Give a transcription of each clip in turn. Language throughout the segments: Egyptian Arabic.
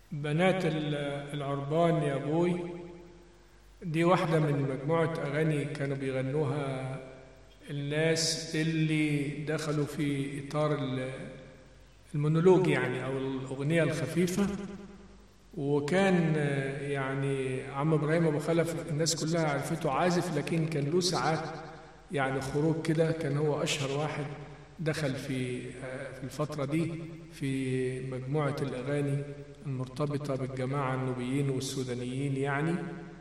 بنات العربان يا ابوي دي واحدة من مجموعة أغاني كانوا بيغنوها الناس اللي دخلوا في إطار المونولوج يعني أو الأغنية الخفيفة وكان يعني عم إبراهيم أبو خلف الناس كلها عرفته عازف لكن كان له ساعات يعني خروج كده كان هو أشهر واحد دخل في في الفترة دي في مجموعة الأغاني المرتبطة بالجماعة النوبيين والسودانيين يعني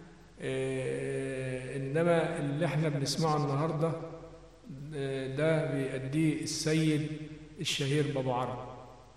إنما اللي احنا بنسمعه النهاردة ده بيأديه السيد الشهير بابو عرب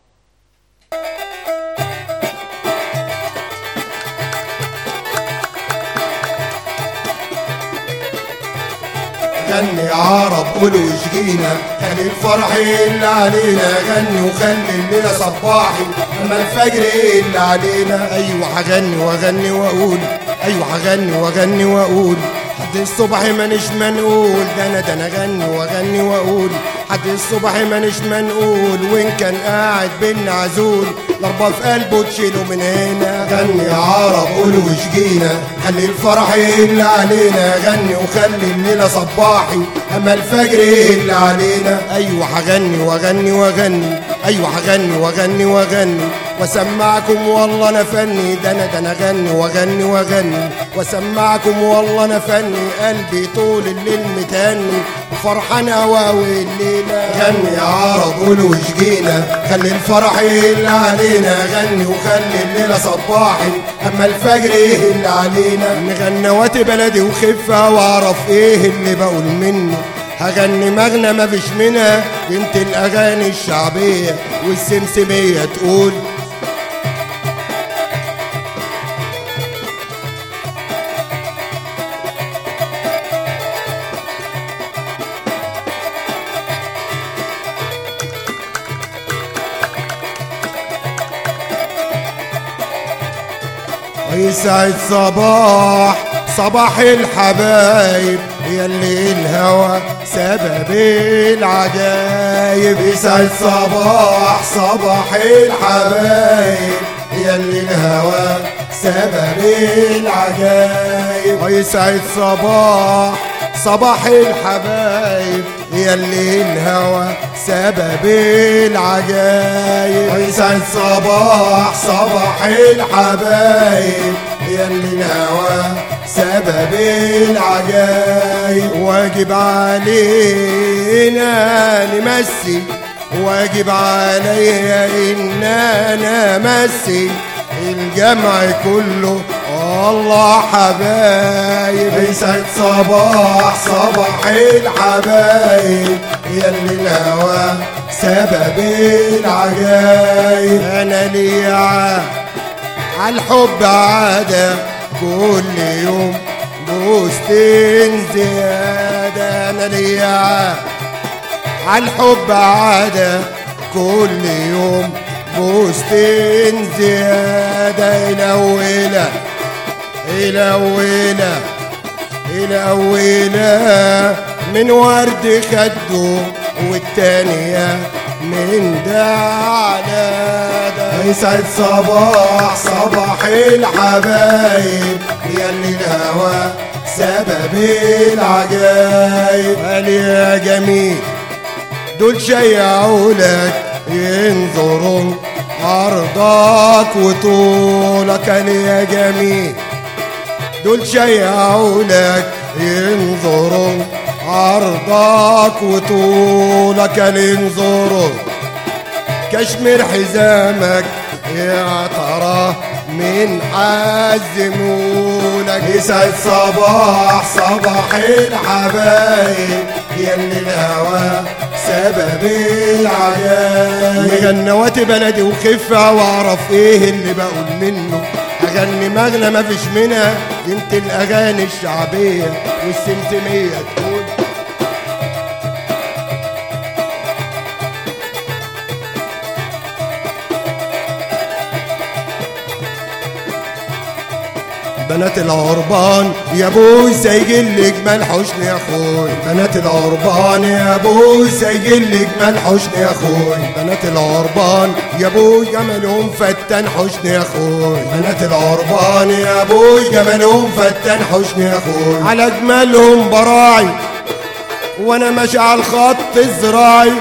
غني يا عرب قولوا يشجينا خلي الفرح اللي علينا غني وخلي الليلة صباحي اما الفجر اللي علينا ايوه هغني واغني واقول ايوه هغني واغني واقول حد الصبح مانيش منقول ده انا ده انا اغني واغني واقول حد الصبح مانيش منقول وان كان قاعد بينا عزول ضربه في قلبه تشيله من هنا غني يا عرب قولوا وشجينا خلي الفرح اللي علينا غني وخلي الليله صباحي اما الفجر اللي علينا ايوه هغني واغني واغني ايوه هغني واغني واغني واسمعكم والله انا فني ده انا ده انا اغني واغني واغني واسمعكم والله انا فني قلبي طول الليل متهني فرحان قواوي الليله غني يا عرب قولوا وشجينا خلي الفرح اللي علينا غني وخلي الليله صباحي اما الفجر ايه اللي علينا نغنوات بلدي وخفه واعرف ايه اللي بقول منه هغني مغنى مفيش منها بنت الاغاني الشعبيه والسمسميه تقول يسعد صباح صباح الحبايب يلي الهوى سبب العجايب يسعد صباح صباح الحبايب يلي الهوى سبب العجايب ويسعد صباح صباح الحبايب يلي الهوى سبب العجايب ويسعد صباح صباح الحبايب يلي الهوى سبب العجايب واجب علينا نمسي واجب عليا ان انا امسي الجمع كله الله حبايب يسعد صباح صباح الحبايب يلي الهوى سبب العجايب انا ليا عالحب عادة كل يوم بوستين زيادة انا ليا عالحب عادة كل يوم بوستين زيادة الأولى الأولى الأولى من ورد خده والتانية من ده على ده يسعد صباح صباح الحبايب يلي الهوى سبب العجايب قال يا جميل دول شيعوا لك ينظروا عرضك وطولك يا جميل دول شيعوا لك ينظروا عرضك وطولك ينظروا كشمير حزامك يا ترى من عزمولك يسعد صباح صباح الحبايب يلي الهوى سبب العجايب مغنوات بلدي وخفة واعرف ايه اللي بقول منه اغني مغنى مفيش منها بنت الاغاني الشعبية والسمسمية تقول بنات العربان يا ابوي سايقين لي جمال حسن يا اخوي بنات العربان يا ابوي سايقين لي جمال حسن يا اخوي بنات العربان يا ابوي جمالهم فتان حسن يا اخوي بنات العربان يا ابوي جمالهم فتان حسن يا اخوي على جمالهم براعي وانا ماشي على الخط الزراعي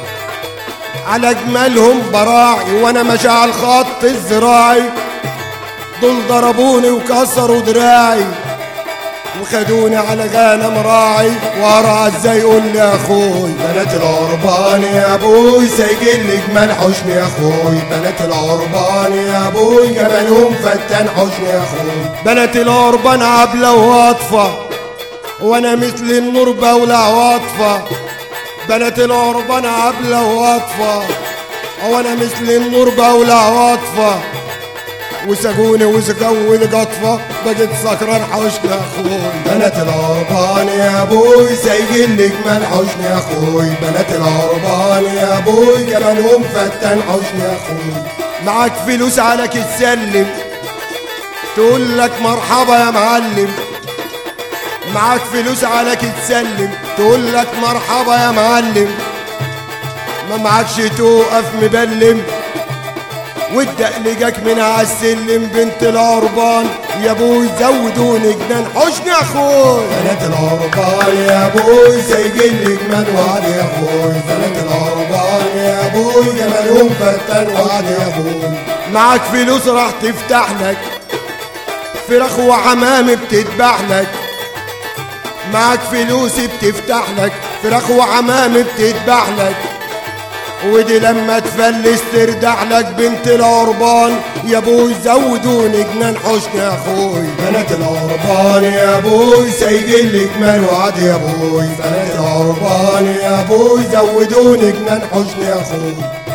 على جمالهم براعي وانا ماشي على الخط الزراعي دول ضربوني وكسروا دراعي وخدوني على غنم راعي ورا ازاي يقول لي يا اخوي بنات العربان يا ابوي سايقين لي جمال حسن يا اخوي بنات العربان يا ابوي جمالهم فتان حسن يا اخوي بنات العربان عبله واطفه وانا مثل النور بولع واطفه بنات العربان عبله واطفه وانا مثل النور بولع واطفه وسقوني وسقوا القطفة بقيت سكران حوشني يا اخوي بنات العربان يا ابوي سايقين لي جمال حوشني يا اخوي بنات العربان يا ابوي جمالهم فتان حوشني يا اخوي معاك فلوس عليك تسلم تقول لك مرحبا يا معلم معاك فلوس عليك تسلم تقول لك مرحبا يا معلم ما معكش توقف مبلم والدقلقك من عالسلم بنت العربان يا ابوي زودوني جنان حسن يا اخوي بنات العربان يا ابوي سايقين لي جمال وعد يا اخوي بنات العربان يا ابوي جمالهم فتان وعد يا ابوي معاك فلوس راح تفتح لك فراخ وحمام بتذبح لك معاك فلوس بتفتح لك فراخ وحمام بتذبح لك ودي لما تفلس تردح لك بنت العربان يا ابوي زودوني جنان حسن يا اخوي بنات العربان يا ابوي سايقين لي جمال وعد يا ابوي بنات العربان يا ابوي زودوني جنان حسن يا اخوي